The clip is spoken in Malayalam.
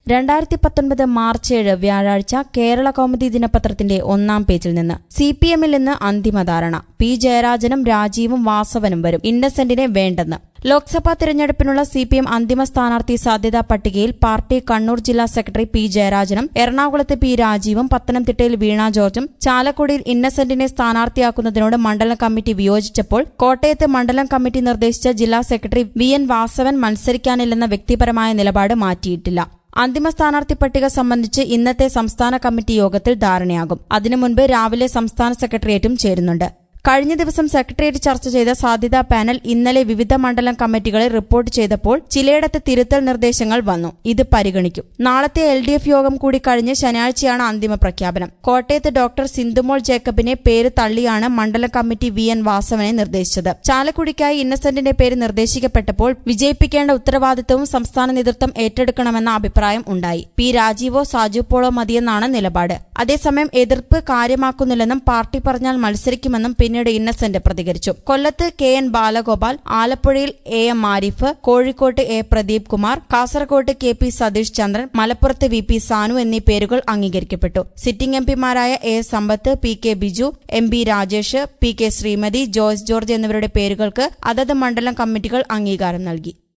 രണ്ടായിരത്തി പത്തൊൻപത് മാർച്ച് ഏഴ് വ്യാഴാഴ്ച കേരള കൗമുദി ദിനപത്രത്തിന്റെ ഒന്നാം പേജിൽ നിന്ന് സി പി എമ്മിൽ നിന്ന് അന്തിമധാരണ പി ജയരാജനും രാജീവും വാസവനും വരും ഇന്നസെന്റിനെ വേണ്ടെന്ന് ലോക്സഭാ തെരഞ്ഞെടുപ്പിനുള്ള സി പി എം അന്തിമ സ്ഥാനാർത്ഥി സാധ്യതാ പട്ടികയിൽ പാർട്ടി കണ്ണൂർ ജില്ലാ സെക്രട്ടറി പി ജയരാജനും എറണാകുളത്ത് പി രാജീവും പത്തനംതിട്ടയിൽ വീണ ജോർജും ചാലക്കുടിയിൽ ഇന്നസെന്റിനെ സ്ഥാനാർത്ഥിയാക്കുന്നതിനോട് മണ്ഡലം കമ്മിറ്റി വിയോജിച്ചപ്പോൾ കോട്ടയത്ത് മണ്ഡലം കമ്മിറ്റി നിർദ്ദേശിച്ച ജില്ലാ സെക്രട്ടറി വി എൻ വാസവൻ മത്സരിക്കാനില്ലെന്ന വ്യക്തിപരമായ നിലപാട് മാറ്റിയിട്ടില്ല അന്തിമ സ്ഥാനാർത്ഥി പട്ടിക സംബന്ധിച്ച് ഇന്നത്തെ സംസ്ഥാന കമ്മിറ്റി യോഗത്തിൽ ധാരണയാകും അതിനു മുൻപ് രാവിലെ സംസ്ഥാന സെക്രട്ടേറിയറ്റും ചേരുന്നുണ്ട് കഴിഞ്ഞ ദിവസം സെക്രട്ടേറിയറ്റ് ചർച്ച ചെയ്ത സാധ്യതാ പാനൽ ഇന്നലെ വിവിധ മണ്ഡലം കമ്മിറ്റികളെ റിപ്പോർട്ട് ചെയ്തപ്പോൾ ചിലയിടത്ത് തിരുത്തൽ നിർദ്ദേശങ്ങൾ വന്നു ഇത് പരിഗണിക്കും നാളത്തെ എൽ ഡി എഫ് യോഗം കൂടി കഴിഞ്ഞ് ശനിയാഴ്ചയാണ് അന്തിമ പ്രഖ്യാപനം കോട്ടയത്ത് ഡോക്ടർ സിന്ധുമോൾ ജേക്കബിനെ പേര് തള്ളിയാണ് മണ്ഡലം കമ്മിറ്റി വി എൻ വാസവനെ നിർദ്ദേശിച്ചത് ചാലക്കുടിക്കായി ഇന്നസെന്റിന്റെ പേര് നിർദ്ദേശിക്കപ്പെട്ടപ്പോൾ വിജയിപ്പിക്കേണ്ട ഉത്തരവാദിത്തവും സംസ്ഥാന നേതൃത്വം ഏറ്റെടുക്കണമെന്ന അഭിപ്രായം ഉണ്ടായി പി രാജീവോ സാജു പോളോ മതിയെന്നാണ് നിലപാട് അതേസമയം എതിർപ്പ് കാര്യമാക്കുന്നില്ലെന്നും പാർട്ടി പറഞ്ഞാൽ മത്സരിക്കുമെന്നും പിന്നീട് ഇന്നസെന്റ് പ്രതികരിച്ചു കൊല്ലത്ത് കെ എൻ ബാലഗോപാൽ ആലപ്പുഴയിൽ എ എം ആരിഫ് കോഴിക്കോട്ട് എ പ്രദീപ് കുമാർ കാസർകോട്ട് കെ പി സതീഷ് ചന്ദ്രൻ മലപ്പുറത്ത് വി പി സാനു എന്നീ പേരുകൾ അംഗീകരിക്കപ്പെട്ടു സിറ്റിംഗ് എം പിമാരായ A Sampath P K Biju M B Rajesh P K Sreemathi Joyce George എന്നിവരുടെ പേരുകൾക്ക് അതത് മണ്ഡലം കമ്മിറ്റികൾ അംഗീകാരം നൽകി